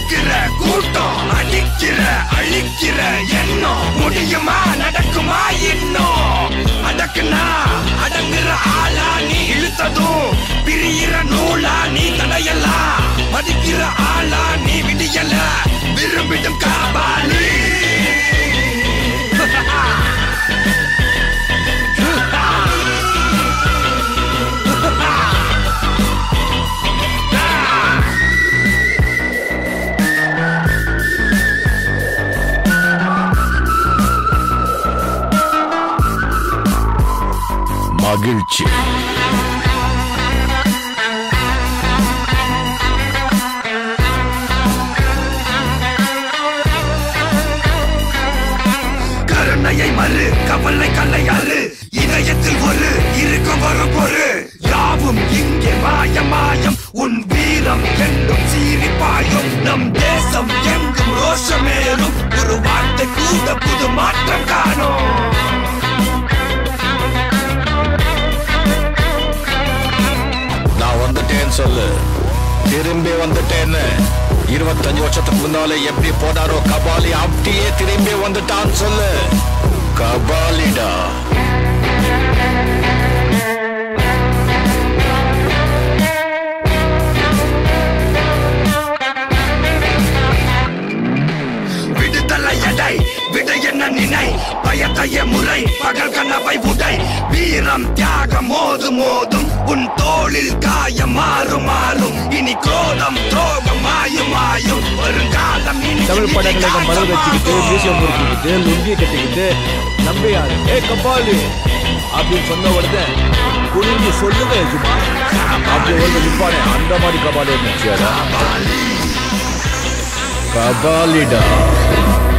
இருக்கிற கூட்டம் அடிக்கிற அழிக்கிற எண்ணம் முடியுமா நடக்குமா இன்னும் அடக்குனா அடங்குற ஆளா நீ இழுத்ததும் பிரியிற நூலா நீ தடையலாம் மதிக்கிற ஆளா நீ விடியல விரும்பிடும் காபாலி மகிழ்ச்சி கருணையை மறு கவலை கல்லையாறு இதயத்தில் ஒரு இருக்கும் ஒரு பொரு யாவும் இங்கே மாயம் மாயம் உன் வீரம் என்றும் சீறி பாயும் நம் தேசம் எங்கும் ரோஷமேறும் ஒரு வார்த்தை கூட புது மாற்றம் காணும் நான் வந்துட்டேன்னு சொல்லு திரும்பி வந்துட்டேன்னு இருபத்தஞ்சு வருஷத்துக்கு முன்னால எப்படி போனாரோ கபாலி அப்படியே திரும்பி வந்துட்டான்னு சொல்லு கபாலிடா விடுதலை எடை விடு என்ன நினை பயத்தைய முறை பகல் கனவை உடை வீரம் தியாகம் மோது மோதும் உன் தோளில் காயம் மாறும் மாறும் இனி கோலம் துரோகம் மாயும் மாயும் வருங்காலம் இனி தமிழ் படங்களை மதம் வச்சுக்கிட்டு மியூசியம் முடிச்சுக்கிட்டு லுங்கி கட்டிக்கிட்டு நம்பியாரு ஏ கபாலி அப்படின்னு சொன்ன உடனே குனிஞ்சு சொல்லுங்க எஜுமா அப்படி வந்து நிப்பானே அந்த மாதிரி கபாலி இருந்துச்சு கபாலிடா